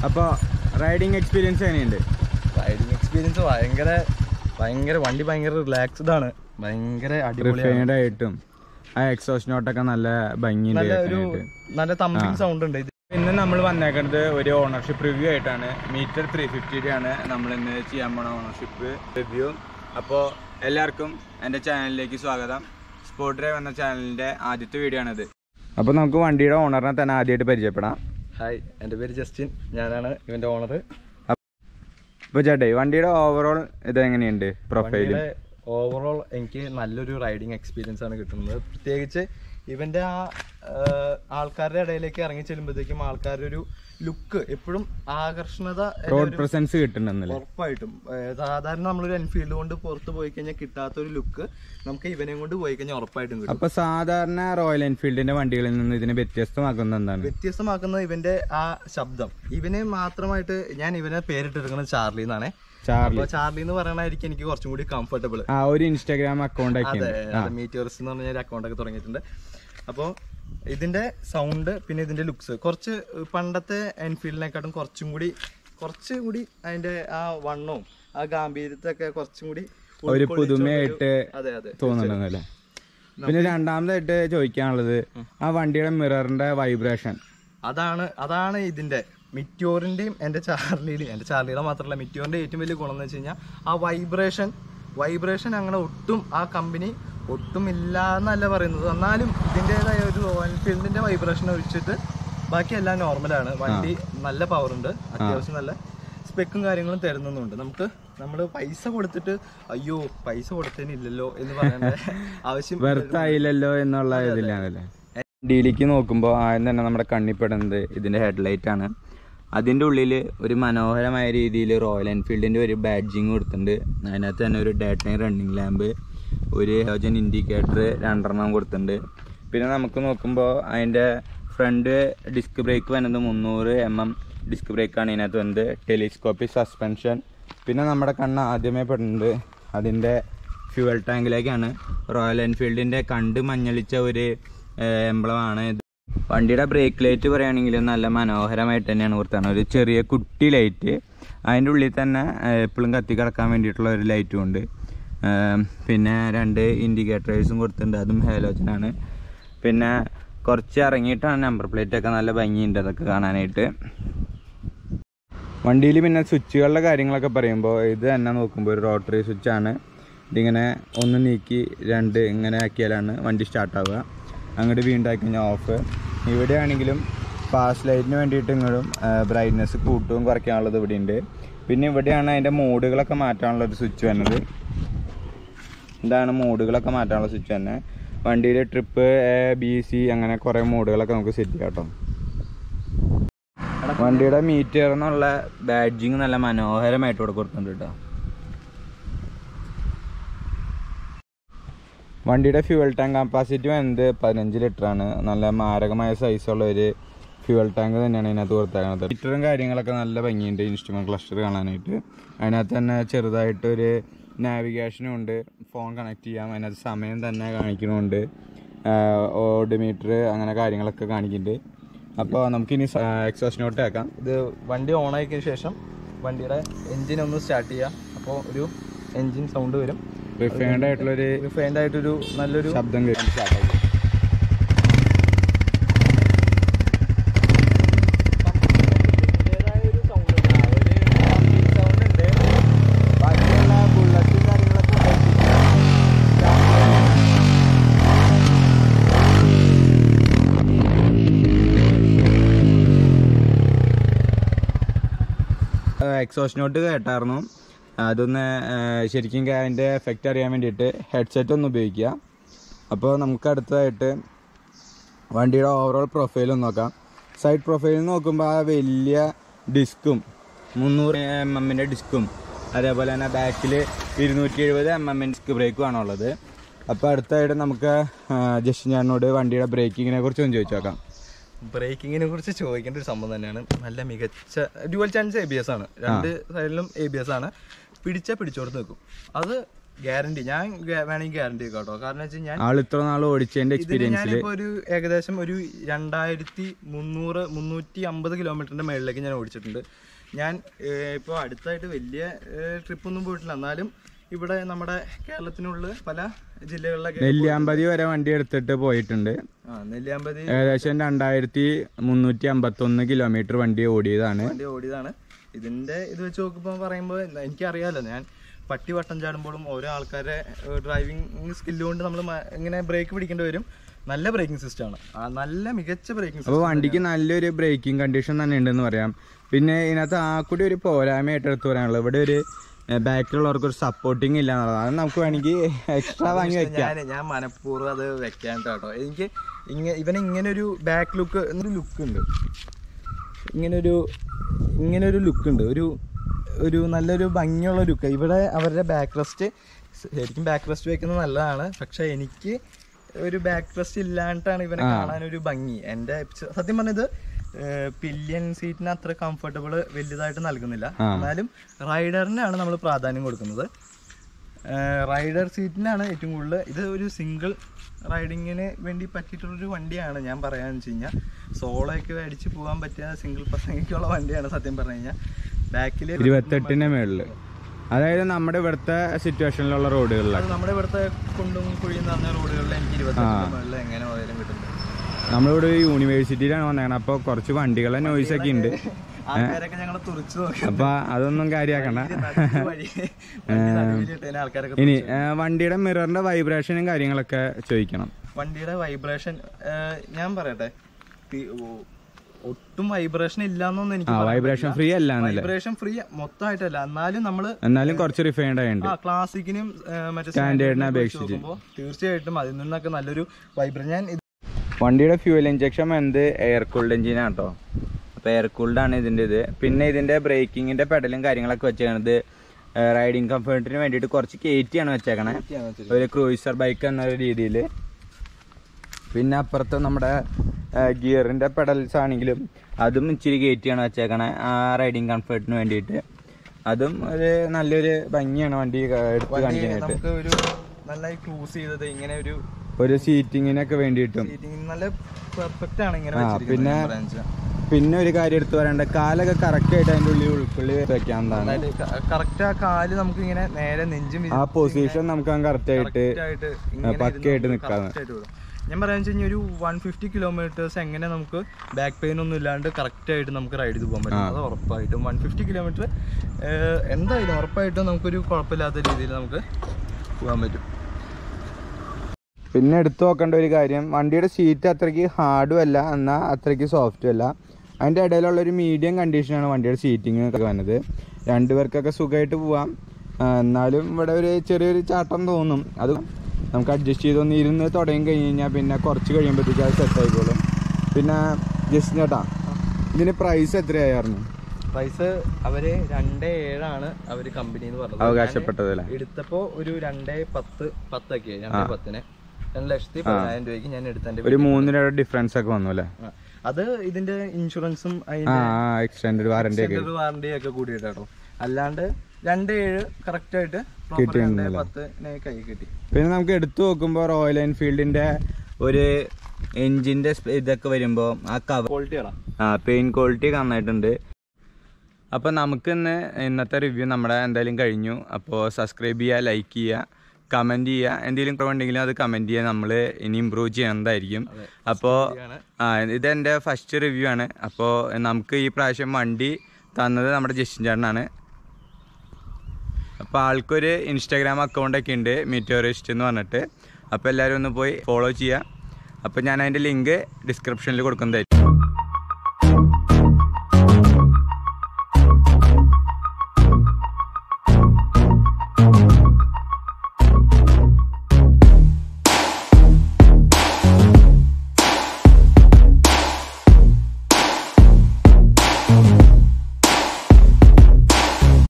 അപ്പോൾ riding experience എങ്ങനെയുണ്ട് riding experience ഭയങ്കര ഭയങ്കര വണ്ടി ഭയങ്കര റിലാക്സ്ഡ് ആണ് ഭയങ്കര അടിപൊളിയാണ് റിഫൈൻഡ് ആയിട്ടും ആ എക്സോസ് നോട്ടൊക്കെ നല്ല ഭംഗിയുണ്ട് നല്ല ഒരു കേൾക്കാനായിട്ട്. നല്ല തമ്പിങ് സൗണ്ട് ഉണ്ട് ഇത് ഇന്ന് നമ്മൾ വന്നേക്കുന്നത് ഒരു ഓണർഷിപ്പ് റിവ്യൂ ആയിട്ടാണ് മീറ്റർ ത്രീ ഫിഫ്റ്റിയുടെ ആണ് നമ്മൾ ഇന്ന് ചെയ്യാൻ പോണ ഓണർഷിപ്പ് റിവ്യൂ അപ്പോൾ എല്ലാവർക്കും എൻ്റെ ചാനലിലേക്ക് സ്വാഗതം സ്പോർട്ട് ഡ്രൈവ് എന്ന ചാനലിൻ്റെ ആദ്യത്തെ വീഡിയോ ആണിത് അപ്പോൾ നമുക്ക് വണ്ടിയുടെ ഓണറിനെ തന്നെ ആദ്യമായിട്ട് പരിചയപ്പെടാം ഹായ് എൻ്റെ പേര് ജസ്റ്റിൻ ഞാനാണ് ഇവൻ്റെ ഓണർ അപ്പോൾ ചേട്ടേ വണ്ടിയുടെ ഓവറോൾ ഇത് എങ്ങനെയുണ്ട് പ്രൊഫൈൽ വണ്ടിയുടെ ഓവറോൾ എനിക്ക് നല്ലൊരു റൈഡിങ് എക്സ്പീരിയൻസ് ആണ് കിട്ടുന്നത് പ്രത്യേകിച്ച് ഇവന്റെ ആ ആ, ആൾക്കാരുടെ ഇടയിലേക്ക് ഇറങ്ങി ചെല്ലുമ്പോഴത്തേക്കും ആൾക്കാരുടെ ഒരു ലുക്ക് എപ്പോഴും ആകർഷണത എന്നെ റോഡ് ഒരു- പ്രസൻസ് കിട്ടുന്നുണ്ടല്ലേ ഉറപ്പായിട്ടും ഏ, സാധാരണ നമ്മളൊരു എൻഫീൽഡ് കൊണ്ട് പുറത്ത് പോയി കഴിഞ്ഞാൽ കിട്ടാത്ത ഒരു ലുക്ക് നമുക്ക് ഇവനെയും കൊണ്ട് പോയി കഴിഞ്ഞാൽ ഉറപ്പായിട്ടും കിട്ടും അപ്പോൾ സാധാരണ റോയൽ എൻഫീൽഡിന്റെ വണ്ടികളിൽ നിന്ന് ഇതിനെ വ്യത്യസ്തമാക്കുന്നത് എന്താണ് വ്യത്യസ്തമാക്കുന്നത് ഇവന്റെ ആ ശബ്ദം ഇവന് മാത്രമായിട്ട് ഞാൻ ഇവനെ പേരിട്ടിരിക്കുന്നത് ചാർലി എന്നാണേ ചാർലി അപ്പൊ ചാർലി എന്ന് പറയണായിരിക്കും എനിക്ക് കുറച്ചും കൂടി കംഫർട്ടബിൾ ആ ഒരു ഇൻസ്റ്റാഗ്രാം അക്കൗണ്ട് ഒക്കെ അതെ മീറ്റിയോറിസ് എന്ന് പറഞ്ഞ ഒരു അക്കൗണ്ട് ഒക്കെ തുടങ്ങിയിട്ടുണ്ട് അപ്പോൾ ഇതിന്റെ സൗണ്ട് പിന്നെ ഇതിന്റെ ലുക്സ് കുറച്ച് പണ്ടത്തെ എൻഫീൽഡിനെക്കാട്ടും കുറച്ചും കൂടി കുറച്ചും കൂടി അതിന്റെ ആ വണ്ണവും ആ ഗാംഭീര്യത്തൊക്കെ കുറച്ചും കൂടി ഒരു ഉൾക്കൊള്ളിച്ചുള്ള ഒരു- പുതുമയായിട്ട് അതെ അതെ തോന്നുന്നുണ്ടല്ലേ പിന്നെ രണ്ടാമതായിട്ട് ചോദിക്കാനുള്ളത് ആ വണ്ടിയുടെ മിററിന്റെ വൈബ്രേഷൻ അതാണ് അതാണ് ഇതിന്റെ മിറ്റ്യോറിന്റെയും എന്റെ ചാർലിയുടെയും എന്റെ ചാർലിയുടെ മാത്രമല്ല മിറ്റ്യോറിന്റെ ഏറ്റവും വലിയ ഗുണം എന്ന് വെച്ച് കഴിഞ്ഞാൽ ആ വൈബ്രേഷൻ വൈബ്രേഷൻ അങ്ങനെ ഒട്ടും ആ കമ്പനി ഒട്ടും ഇല്ല എന്നല്ല പറയുന്നത് എന്നാലും ഇതിൻ്റെതായ ഒരു റോയൽ എൻഫീൽഡിന്റെ വൈബ്രേഷൻ ഒഴിച്ചിട്ട് ബാക്കി എല്ലാം നോർമലാണ് വണ്ടി നല്ല പവർ ഉണ്ട് അത്യാവശ്യം നല്ല സ്പെക്കും കാര്യങ്ങളും തരുന്നുണ്ട് നമുക്ക് നമ്മൾ പൈസ കൊടുത്തിട്ട് അയ്യോ പൈസ കൊടുത്തതിനില്ലല്ലോ എന്ന് പറയേണ്ട ആവശ്യം വെറുത്തായില്ലല്ലോ എന്നുള്ള ഇതിലാണല്ലേ വണ്ടിയിലേക്ക് നോക്കുമ്പോൾ ആദ്യം തന്നെ നമ്മുടെ കണ്ണിപ്പെടുന്നത് ഇതിന്റെ ഹെഡ്ലൈറ്റ് ആണ് അതിൻ്റെ ഉള്ളിൽ ഒരു മനോഹരമായ രീതിയിൽ റോയൽ എൻഫീൽഡിൻ്റെ ഒരു ബാഡ്ജിങ് കൊടുത്തിട്ടുണ്ട് അതിനകത്ത് തന്നെ ഒരു ഡേ ടൈം റണ്ണിങ് ലാമ്പ് ഒരു ഹോജൻ ഇൻഡിക്കേറ്റർ രണ്ടെണ്ണം കൊടുത്തിട്ടുണ്ട് പിന്നെ നമുക്ക് നോക്കുമ്പോൾ അതിൻ്റെ ഫ്രണ്ട് ഡിസ്ക് ബ്രേക്ക് വരുന്നത് മുന്നൂറ് എം എം ഡിസ്ക് ബ്രേക്കാണ് ഇതിനകത്ത് വന്നത് ടെലിസ്കോപ്പിക് സസ്പെൻഷൻ പിന്നെ നമ്മുടെ കണ്ണ് ആദ്യമേ പെടുന്നത് അതിൻ്റെ ഫ്യൂവൽ ടാങ്കിലേക്കാണ് റോയൽ എൻഫീൽഡിൻ്റെ കണ്ട് മഞ്ഞളിച്ച ഒരു എംബ്ലമാണ് ഇത് വണ്ടിയുടെ ബ്രേക്ക് ലൈറ്റ് പറയുകയാണെങ്കിൽ നല്ല മനോഹരമായിട്ട് തന്നെയാണ് കൊടുത്താണ് ഒരു ചെറിയ കുട്ടി ലൈറ്റ് അതിൻ്റെ ഉള്ളിൽ തന്നെ എപ്പോഴും കത്തി കിടക്കാൻ വേണ്ടിയിട്ടുള്ള ഒരു ലൈറ്റും ഉണ്ട് ഏം, പിന്നെ രണ്ട് ഇൻഡിക്കേറ്റേഴ്സും കൊടുത്തിട്ടുണ്ട് അതും ഹേലോജനാണ് പിന്നെ കുറച്ച് ഇറങ്ങിയിട്ടാണ് നമ്പർ പ്ലേറ്റ് ഒക്കെ നല്ല ഭംഗിയുണ്ട് അതൊക്കെ കാണാനായിട്ട് വണ്ടിയിൽ പിന്നെ സ്വിച്ചുകളുടെ കാര്യങ്ങളൊക്കെ പറയുമ്പോൾ ഇത് തന്നെ നോക്കുമ്പോൾ ഒരു റോട്ടറി സ്വിച്ചാണ് ഇതിങ്ങനെ ഒന്ന് നീക്കി രണ്ട് ഇങ്ങനെ ആക്കിയാലാണ് വണ്ടി സ്റ്റാർട്ടാവുക അങ്ങോട്ട് വീണ്ടും ആക്കി കഴിഞ്ഞാൽ ഓഫ് ഇവിടെ ആണെങ്കിലും പാസ് ലൈറ്റിന് വേണ്ടിയിട്ട് ഇങ്ങോട്ടും ബ്രൈറ്റ്നെസ് കൂട്ടുകയും കുറയ്ക്കാനുള്ളത് ഇവിടെ ഉണ്ട് പിന്നെ ഇവിടെയാണ് അതിൻ്റെ മോഡുകളൊക്കെ മാറ്റാനുള്ള ഒരു സ്വിച്ച് വരുന്നത് ഇതാണ് മോഡുകളൊക്കെ മാറ്റാനുള്ള സ്വിച്ച് തന്നെ വണ്ടിയിൽ ട്രിപ്പ് എ ബി സി അങ്ങനെ കുറേ മോഡുകളൊക്കെ നമുക്ക് സെറ്റ് ചെയ്യാം കേട്ടോ വണ്ടിയുടെ മീറ്റർ എന്നുള്ള ബാഡ്ജിങ് നല്ല മനോഹരമായിട്ട് ഇവിടെ കൊടുക്കുന്നുണ്ട് കേട്ടോ വണ്ടിയുടെ ഫ്യൂവൽ ടാങ്ക് കപ്പാസിറ്റി വരുന്നത് പതിനഞ്ച് ലിറ്റർ ആണ് നല്ല മാരകമായ സൈസുള്ള ഒരു ഫ്യൂവൽ ടാങ്ക് തന്നെയാണ് ഇതിനകത്ത് കൊടുത്തേക്കുന്നത് മീറ്ററും കാര്യങ്ങളൊക്കെ നല്ല ഭംഗിയുണ്ട് ഇൻസ്ട്രുമെന്റ് ക്ലസ്റ്റർ കാണാനായിട്ട് അതിനകത്ത് തന്നെ ചെറുതായിട്ടൊരു നാവിഗേഷനും ഉണ്ട് ഫോൺ കണക്ട് ചെയ്യാം അതിനകത്ത് സമയം തന്നെ കാണിക്കുന്നുണ്ട് ഓഡ് മീറ്റർ അങ്ങനെ കാര്യങ്ങളൊക്കെ കാണിക്കുന്നുണ്ട് അപ്പോൾ നമുക്കിനി എക്സോസ് നോട്ട് ആക്കാം ഇത് വണ്ടി ഓൺ ആക്കിയതിനു ശേഷം വണ്ടിയുടെ എൻജിൻ ഒന്ന് സ്റ്റാർട്ട് ചെയ്യാം അപ്പോൾ ഒരു എൻജിൻ സൗണ്ട് വരും റിഫൈൻഡ് ആയിട്ടുള്ളൊരു റിഫൈൻഡ് ആയിട്ടൊരു നല്ലൊരു ശബ്ദം കേൾക്കും ബാക്കിയുള്ള ബുള്ളറ്റും കാര്യങ്ങളൊക്കെ എക്സോസ് നോട്ട് കേട്ടായിരുന്നു അതൊന്ന് ഏഹ്, ശരിക്കും അതിൻ്റെ എഫക്റ്റ് അറിയാൻ വേണ്ടിയിട്ട് ഹെഡ്സെറ്റ് ഒന്ന് ഉപയോഗിക്കുക അപ്പോൾ നമുക്ക് അടുത്തതായിട്ട് വണ്ടിയുടെ ഓവറോൾ പ്രൊഫൈൽ ഒന്ന് നോക്കാം സൈഡ് പ്രൊഫൈൽ നോക്കുമ്പോൾ ആ വലിയ ഡിസ്കും മുന്നൂറ് എം എമ്മിൻ്റെ ഡിസ്കും അതേപോലെ തന്നെ ബാക്കിൽ ഇരുന്നൂറ്റി എഴുപത് എം എമ്മിൻ്റെ ഡിസ്ക് ബ്രേക്കുമാണ് ഉള്ളത് അപ്പോൾ അടുത്തായിട്ട് നമുക്ക് ജസ്റ്റ് ഞാനോട് വണ്ടിയുടെ ബ്രേക്കിങ്ങിനെ കുറിച്ച് ഒന്ന് ചോദിച്ചു നോക്കാം ബ്രേക്കിങ്ങിനെ കുറിച്ച് ചോദിക്കേണ്ട ഒരു സംഭവം തന്നെയാണ് നല്ല മികച്ച dual channel A B S ആണ് രണ്ട് സൈഡിലും എ ബി എസ് ആണ് പിടിച്ചാൽ പിടിച്ചോടത്ത് നിൽക്കും അത് ഗ്യാരണ്ടി ഞാൻ ഗ- വേണമെങ്കിൽ ഗ്യാരണ്ടി വെക്കാം കേട്ടോ കാരണം വെച്ചാൽ ഞാൻ ആൾ ഇത്ര നാൾ ഓടിച്ചതിന്റെ ഇതിന് എക്സ്പീരിയൻസിൽ ഞാനിപ്പോ ഒരു ഏകദേശം ഒരു രണ്ടായിരത്തി മുന്നൂറ് മുന്നൂറ്റി അമ്പത് കിലോമീറ്ററിന്റെ മേളിലേക്ക് ഞാൻ ഓടിച്ചിട്ടുണ്ട് ഞാൻ ഇപ്പോൾ അടുത്തായിട്ട് വലിയ ട്രിപ്പ് ഒന്നും പോയിട്ടില്ല എന്നാലും ഇവിടെ നമ്മുടെ കേരളത്തിനുള്ളിൽ പല ജില്ലകളിലൊക്കെ നെല്ലിയാമ്പതി വരെ വണ്ടി എടുത്തിട്ട് പോയിട്ടുണ്ട് ആ നെല്ലിയാമ്പതി ഏകദേശം രണ്ടായിരത്തി മുന്നൂറ്റി അമ്പത്തി ഒന്ന് കിലോമീറ്റർ വണ്ടി ഓടിയതാണ് വണ്ടി ഓടിയതാണ് ഇതിന്റെ ഇത് വെച്ച് നോക്കുമ്പോൾ പറയുമ്പോൾ എനിക്കറിയാലോ ഞാൻ പട്ടി വട്ടം ചാടുമ്പോഴും ഓരോ ആൾക്കാരെ ഡ്രൈവിംഗ് സ്കില്ല് കൊണ്ട് നമ്മൾ ഇങ്ങനെ ബ്രേക്ക് പിടിക്കേണ്ടി വരും നല്ല ബ്രേക്കിംഗ് സിസ്റ്റമാണ് ആ നല്ല മികച്ച ബ്രേക്കിംഗ് അപ്പോൾ സിസ്റ്റം വണ്ടിക്ക് നല്ലൊരു ബ്രേക്കിംഗ് കണ്ടീഷൻ തന്നെ ഉണ്ടെന്ന് പറയാം പിന്നെ ഇതിനകത്ത് ആ കൂടി ഒരു പോരായ്മയായിട്ട് എടുത്ത് പറയാനുള്ളത് ഇവിടെ ഒരു ബാക്കിലുള്ളവർക്ക് ഒരു സപ്പോർട്ടിങ് ഇല്ല എന്നുള്ളത് അത് നമുക്ക് വേണമെങ്കിൽ എക്സ്ട്രാ വാങ്ങി വെക്കാം ഞാൻ ഞാൻ മനഃപൂർവ്വം അത് വെക്കാൻ കേട്ടോ എനിക്ക് ഇങ്ങനെ ഇവന് ഇങ്ങനെ ഒരു ബാക്ക് ലുക്ക് എന്നൊരു ലുക്ക് ഉണ്ട് ഇങ്ങനെ ഒരു ഇങ്ങനെ ഒരു ലുക്ക് ഉണ്ട് ഒരു ഒരു നല്ലൊരു ഭംഗിയുള്ള ലുക്ക് ഇവിടെ അവരുടെ ബാക്ക് റെസ്റ്റ് ശരിക്കും ബാക്ക് റെസ്റ്റ് വെക്കുന്നത് നല്ലതാണ് പക്ഷെ എനിക്ക് ഒരു ബാക്ക് റെസ്റ്റ് ഇല്ലാണ്ടാണ് ഇവനെ കാണാൻ ഒരു ഭംഗി എൻ്റെ സത്യം പറഞ്ഞത് പില്യൻ സീറ്റിന് അത്ര കംഫർട്ടബിൾ വലുതായിട്ട് നൽകുന്നില്ല ആ. എന്നാലും റൈഡറിനാണ് നമ്മൾ പ്രാധാന്യം കൊടുക്കുന്നത് റൈഡർ സീറ്റിനാണ് ഏറ്റവും കൂടുതൽ ഇത് ഒരു സിംഗിൾ റൈഡിങ്ങിന് വേണ്ടി പറ്റിയിട്ടുള്ളൊരു വണ്ടിയാണ് ഞാൻ പറയാന്ന് വെച്ച് കഴിഞ്ഞാൽ സോളോ ഒക്കെ അടിച്ച് പോകാൻ പറ്റിയ സിംഗിൾ പസങ്ങൾക്കുള്ള വണ്ടിയാണ് സത്യം പറഞ്ഞു കഴിഞ്ഞാൽ ബാക്കിൽ ഇരുപത്തെട്ടിന്റെ മേളില് അതായത് നമ്മുടെ ഇവിടുത്തെ സിറ്റുവേഷനിലുള്ള റോഡുകളിലാണ് നമ്മുടെ ഇവിടുത്തെ കുണ്ടും കുഴിയും നിറഞ്ഞ റോഡുകളിൽ എനിക്ക് ഇരുപത്തെട്ടിന് മുകളിൽ എങ്ങനെ പോയാലും കിട്ടും നമ്മളിവിടെ ഒരു യൂണിവേഴ്സിറ്റിയിലാണ് വന്നേക്കണത് അപ്പോൾ കുറച്ച് വണ്ടികളെ നോയ്സ് ഒക്കെ ഉണ്ട് ആൾക്കാരൊക്കെ ഞങ്ങളെ തുറച്ചു നോക്കി അപ്പൊ അതൊന്നും കാര്യമാക്കണ്ട വഴി വണ്ടി നടുവിലിട്ടതിന് ആൾക്കാരൊക്കെ ഇനി ഏ, വണ്ടിയുടെ മിററിന്റെ വൈബ്രേഷനും കാര്യങ്ങളൊക്കെ ചോദിക്കണം വണ്ടിയുടെ വൈബ്രേഷൻ ഞാൻ പറയട്ടെ തി- ഓ- ഒട്ടും വൈബ്രേഷൻ ഇല്ലാന്നൊന്നും എനിക്ക് ആ വൈബ്രേഷൻ ഫ്രീ അല്ല എന്നല്ലേ വൈബ്രേഷൻ ഫ്രീ മൊത്തമായിട്ടല്ല എന്നാലും നമ്മള് എന്നാലും കുറച്ച് റിഫൈൻഡ് ആയിട്ടുണ്ട് ആ ക്ലാസിക്കിനും മറ്റേ സ്റ്റാൻഡേർഡിനെ സ്റ്റാൻഡേർഡിനെ വെച്ച് അപേക്ഷിച്ച്. നോക്കുമ്പോൾ തീർച്ചയായിട്ടും അതിൽ നിന്നൊക്കെ നല്ലൊരു വൈബ്രേഷൻ ഞാൻ ഇത് വണ്ടിയുടെ ഫ്യൂൽ ഇഞ്ചക്ഷൻ എന്ത് എയർ കൂൾഡ് എഞ്ചിനാണ് കേട്ടോ അപ്പോൾ എയർ കൂൾഡ് ആണ് ഇതിൻ്റെ ഇത് പിന്നെ ഇതിൻ്റെ ബ്രേക്കിങ്ങിൻ്റെ പെഡലും കാര്യങ്ങളൊക്കെ വെച്ചേക്കണത് റൈഡിങ് കംഫർട്ടിന് വേണ്ടിയിട്ട് കുറച്ച് കയറ്റിയാണ് വെച്ചേക്കണേ ആണ് വെച്ചിരിക്കുന്നത്. ഒരു ക്രൂയിസർ ബൈക്ക് എന്ന രീതിയിൽ പിന്നെ അപ്പുറത്ത് നമ്മുടെ ഗിയറിൻ്റെ പെഡൽസ് ആണെങ്കിലും അതും ഇച്ചിരി കയറ്റിയാണ് വെച്ചേക്കണേ ആ റൈഡിങ് കംഫർട്ടിന് വേണ്ടിയിട്ട് അതും ഒരു നല്ലൊരു ഭംഗിയാണ് വണ്ടി ക- എടുത്ത് വണ്ടി കാണിക്കാനായിട്ട് നമുക്ക് ഒരു നന്നായി ക്രൂസ് ചെയ്തത് ഇങ്ങനെ ഒരു ഒരു സീറ്റിങ്ങിനൊക്കെ വേണ്ടിയിട്ടും സീറ്റിംഗ് നല്ല പെർഫെക്റ്റ് ആണ് ഇങ്ങനെ ആ, വെച്ചിരിക്കുന്നത് പിന്നെ ഞാൻ പറയാന്ന് വെച്ചാ. പിന്നെ ഒരു കാര്യം എടുത്തു പറയണ്ട കാലൊക്കെ കറക്റ്റ് ആയിട്ട് അതിന്റെ ഉള്ളിൽ ഉൾക്കൊള്ളി വെക്കാവുന്നതാണ് കറക്റ്റ് ആ കാല് നമുക്ക് ഇങ്ങനെ നേരെ നെഞ്ചും ആ പൊസിഷൻ നമുക്ക് കറക്റ്റ് ആയിട്ട് ആയിട്ട് പക്കയായിട്ട് നിൽക്കാതെ ഞാൻ പറയാന്ന് വെച്ച് കഴിഞ്ഞാൽ ഒരു വൺ ഫിഫ്റ്റി കിലോമീറ്റേഴ്സ് എങ്ങനെ നമുക്ക് ബാക്ക് പെയിൻ ഒന്നും ഇല്ലാണ്ട് കറക്റ്റ് ആയിട്ട് നമുക്ക് റൈഡ് ചെയ്ത് പോകാൻ പറ്റും അത് ഉറപ്പായിട്ടും വൺ ഫിഫ്റ്റി കിലോമീറ്റർ എന്തായാലും ഉറപ്പായിട്ടും നമുക്കൊരു കുഴപ്പമില്ലാത്ത രീതിയിൽ നമുക്ക് പോകാൻ പറ്റും പിന്നെ എടുത്തു നോക്കേണ്ട ഒരു കാര്യം വണ്ടിയുടെ സീറ്റ് അത്രയ്ക്ക് ഹാർഡും അല്ല എന്നാൽ അത്രയ്ക്ക് സോഫ്റ്റും അല്ല അതിൻ്റെ ഇടയിലുള്ള ഒരു മീഡിയം കണ്ടീഷനാണ് വണ്ടിയുടെ സീറ്റിംഗ് ഒക്കെ വന്നത് രണ്ടുപേർക്കൊക്കെ സുഖമായിട്ട് പോവാം ആ, എന്നാലും ഇവിടെ ഒരു ചെറിയൊരു ചാട്ടം തോന്നും അത് നമുക്ക് അഡ്ജസ്റ്റ് ചെയ്തൊന്ന് ഇരുന്ന് തുടങ്ങി കഴിഞ്ഞ് കഴിഞ്ഞാൽ പിന്നെ കുറച്ച് കഴിയുമ്പോഴത്തേക്ക് അത് സെറ്റ് ആയിക്കോളും പിന്നെ ജസ്റ്റ് ചേട്ടാ ഇതിന് പ്രൈസ് എത്രയായിരുന്നു പ്രൈസ് അവര് രണ്ടേ ഏഴാണ് അവര് കമ്പനി എന്ന് പറഞ്ഞത് അവകാശപ്പെട്ടത് അല്ലേ ഞാൻ എടുത്തപ്പോ ഒരു രണ്ടേ പത്ത് പത്തൊക്കെ രണ്ടേ പത്തിന് രണ്ട് ലക്ഷത്തി പതിനായിരം രൂപയ്ക്ക് ഞാൻ എടുത്തതിന്റെ ഒരു മൂന്ന് രൂപ ഡിഫറൻസ് ഒക്കെ വന്നു അല്ലേ ആ. അത് ഇതിന്റെ ഇൻഷുറൻസും ആ അതിന്റെ എക്സ്റ്റൻഡ് വാറണ്ടി ഒക്കെ വാറണ്ടി ഒക്കെ കൂടിയിട്ടോ അല്ലാണ്ട് രണ്ട് ഏഴ് കറക്റ്റ് ആയിട്ട് proper കിട്ടിയിരുന്നില്ല. രണ്ടേ പത്തിന് കൈ കിട്ടി പിന്നെ നമുക്ക് എടുത്തു നോക്കുമ്പോൾ റോയൽ എൻഫീൽഡിന്റെ ഒരു എഞ്ചിന്റെ ഇതൊക്കെ വരുമ്പോൾ ആ കവർ ക്വാളിറ്റിയാണോ ആ പെയിൻ ക്വാളിറ്റി നന്നായിട്ടുണ്ട് അപ്പോൾ നമുക്ക് ഇന്ന് ഇന്നത്തെ റിവ്യൂ നമ്മുടെ എന്തായാലും കഴിഞ്ഞു അപ്പോൾ സബ്സ്ക്രൈബ് ചെയ്യുക ലൈക്ക് ചെയ്യുക കമൻറ്റ് ചെയ്യുക എന്തെങ്കിലും കുറവുണ്ടെങ്കിലും അത് കമൻറ്റ് ചെയ്യുക നമ്മൾ ഇനി ഇമ്പ്രൂവ് ചെയ്യുന്നതായിരിക്കും അപ്പോൾ ആ ഇത് എൻ്റെ ഫസ്റ്റ് റിവ്യൂ ആണ് അപ്പോൾ നമുക്ക് ഈ പ്രാവശ്യം വണ്ടി തന്നത് നമ്മുടെ ജസ്റ്റിൻ ചേട്ടനാണ് അപ്പോൾ ആൾക്കൊരു ഇൻസ്റ്റാഗ്രാം അക്കൗണ്ടൊക്കെ ഉണ്ട് മീറ്റോറിസ്റ്റ് എന്ന് പറഞ്ഞിട്ട് അപ്പോൾ എല്ലാവരും ഒന്ന് പോയി ഫോളോ ചെയ്യുക അപ്പോൾ ഞാൻ അതിൻ്റെ ലിങ്ക് ഡിസ്ക്രിപ്ഷനിൽ കൊടുക്കുന്നതായിരിക്കും